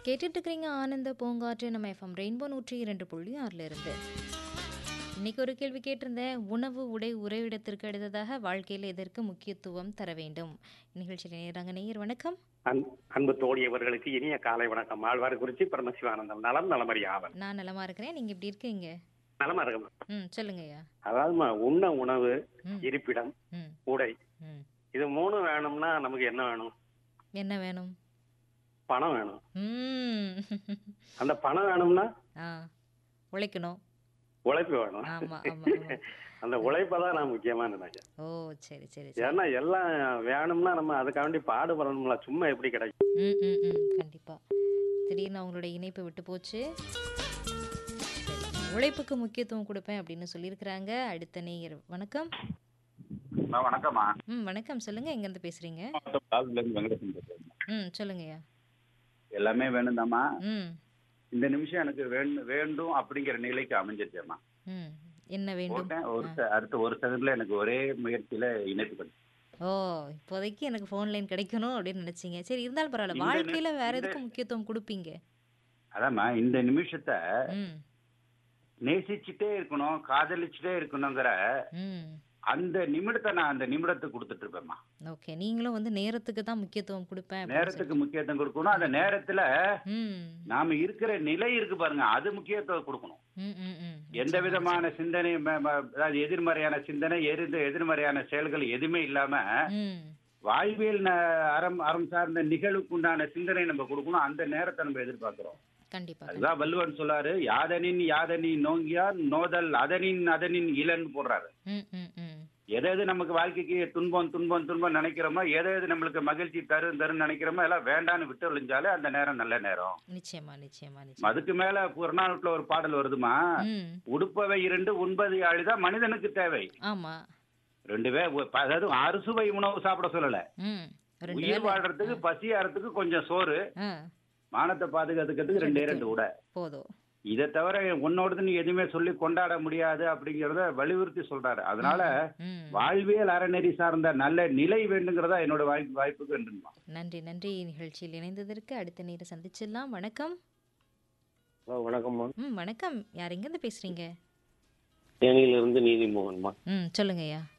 கேட்டுட்டு இருக்கிறீங்க ஆனந்த பூங்காற்று நம்ம எஃப்எம் ரெயின்போ நூற்றி இரண்டு புள்ளி ஆறுல இருந்து இன்னைக்கு ஒரு கேள்வி கேட்டிருந்தேன் உணவு உடை உறைவிடத்திற்கு அடுத்ததாக வாழ்க்கையில் எதற்கு முக்கியத்துவம் தர வேண்டும் நிகழ்ச்சியில் நேராங்க நேயர் வணக்கம் அன்- அன்பு தோழியவர்களுக்கு இனிய காலை வணக்கம் ஆழ்வார் குறிச்சி பரமசிவானந்தம் நலம் நலமறி ஆவல் நான் நலமா இருக்கிறேன் நீங்க எப்படி இருக்கீங்க நலமா இருக்கும் ம் சொல்லுங்கய்யா அதாவது உண்ண உணவு ம் இருப்பிடம் ம் உடை ம் இது மூணு வேணும்னா நமக்கு என்ன வேணும் என்ன வேணும் பணம் வேணும் ம் அந்த பணம் வேணும்னா ஆ உழைக்கணும் உழைப்பு வேணும் ஆமா ஆமா ஆமா அந்த உழைப்பை தான் நான் முக்கியமா நினைக்கிறேன் ஓ சரி சரி சரி ஏன்னா எல்லாம் வேணும்னா நம்ம அதுக்காண்டி பாடுபடணும்ல சும்மா எப்படி கிடைக்கும் ம் ம் ம் கண்டிப்பா திடீர்னு அவங்களோட இணைப்பு விட்டு போச்சு உழைப்புக்கு முக்கியத்துவம் கொடுப்பேன் அப்படின்னு சொல்லியிருக்கிறாங்க அடுத்த நேயர் வணக்கம் அம்மா, வணக்கம்மா ம் வணக்கம் சொல்லுங்க எங்கேருந்து பேசுறீங்க மாவட்டம் பிளாஸ்லேருந்து வெங்கடேசன் பேசுறேன் ம் சொல்லுங்கய்யா எல்லாமே வேணும்தாம்மா ம் இந்த நிமிஷம் எனக்கு வேண்டும் வேண்டும் அப்படிங்கிற நிலைக்கு அமைஞ்சிருச்சேம்மா ம் என்ன வேண்டும் போட்டேன் ஒரு செ- அடுத்த ஒரு செகண்ட்ல எனக்கு ஒரே முயற்சியில இணைப்பு கிடைச்சு ஓ இப்போதைக்கு எனக்கு ஃபோன் லைன் கிடைக்கணும் அப்படின்னு நினைச்சீங்க சரி இருந்தாலும் பரவாயில்ல இந்த நி- வாழ்க்கையில வேற இந்த- எதுக்கு முக்கியத்துவம் கொடுப்பீங்க அதாம்மா இந்த நிமிஷத்தை ம் நேசிச்சுட்டே இருக்கணும் காதலிச்சுட்டே இருக்கணுங்கிற ம் அந்த நிமிடத்தை நான் அந்த நிமிடத்துக்கு கொடுத்துட்டு இருப்பேம்மா ஓகே நீங்களும் வந்து நேரத்துக்கு தான் முக்கியத்துவம் கொடுப்பேன் அப்படின்னு நேரத்துக்கு முக்கியத்துவம் கொடுக்கணும் அந்த நேரத்துல சொல்லி- ம் நாம இருக்கிற நிலை இருக்கு பாருங்க அது முக்கியத்துவம் கொடுக்கணும் ம் ம் ம் எந்த விதமான சிந்தனை ம- ம- அதாவது எதிர்மறையான சிந்தனை எதிர் எதிர்மறையான செயல்கள் எதுவுமே இல்லாம ம் வாழ்வியல் ந- அறம் அறம் சார்ந்த நிகழ்வுக்கு உண்டான சிந்தனை நம்ம கொடுக்கணும் அந்த நேரத்தை நம்ம எதிர்பார்க்கிறோம் கண்டிப்பா கண்டிப்பா. அதுதான் வள்ளுவன் சொல்லாரு யாதனின் யாதனின் நோங்கியார் நோதல் அதனின் அதனின் இளன் போடுறாரு ம் ம் ம் எதை எது நமக்கு வாழ்க்கைக்கு துன்பம் துன்பம் துன்பம் நினைக்கிறோமோ எதை எது நம்மளுக்கு மகிழ்ச்சி தரும் தரும் நினைக்கிறோமோ எல்லாம் வேண்டான்னு விட்டு ஒழிஞ்சாலே அந்த நேரம் நல்ல நேரம் நிச்சயமா நிச்சயமா நிச்சயமா அதுக்கு மேல புறநானூற்றுல ஒரு பாடல் வருதுமா ம் உடுப்பவை இரண்டு உண்பது யாழிதான் மனிதனுக்கு தேவை ஆமா ரெண்டு பேர் அதாவது அறுசுவை உணவு சாப்பிட சொல்லல ம் ரெண்டு உயிர் வேளை வாழ்றதுக்கு பசி ஆறதுக்கு கொஞ்சம் சோறு ஆ மானத்தை பாதுகாத்துக்கிறதுக்கு ரெண்டே ரெண்டு உடை போதும் இதை தவிர உன்னோடது நீ எதுவுமே சொல்லி கொண்டாட முடியாது அப்படிங்கறத வலியுறுத்தி சொல்றாரு அதனால ம் வாழ்வியல் அறநெறி சார்ந்த நல்ல நிலை வேண்டுங்கிறதா என்னோட வாய்ப்பு வாய்ப்புக்கு வேண்டுமா நன்றி நன்றி நிகழ்ச்சியில் இணைந்ததற்கு அடுத்த நேரம் சந்திச்சிடலாம் வணக்கம் வணக்கம்மா ம் வணக்கம் யார் எங்கேருந்து பேசுறீங்க தேனியிலிருந்து நீதிமோகன்மா ம் சொல்லுங்கய்யா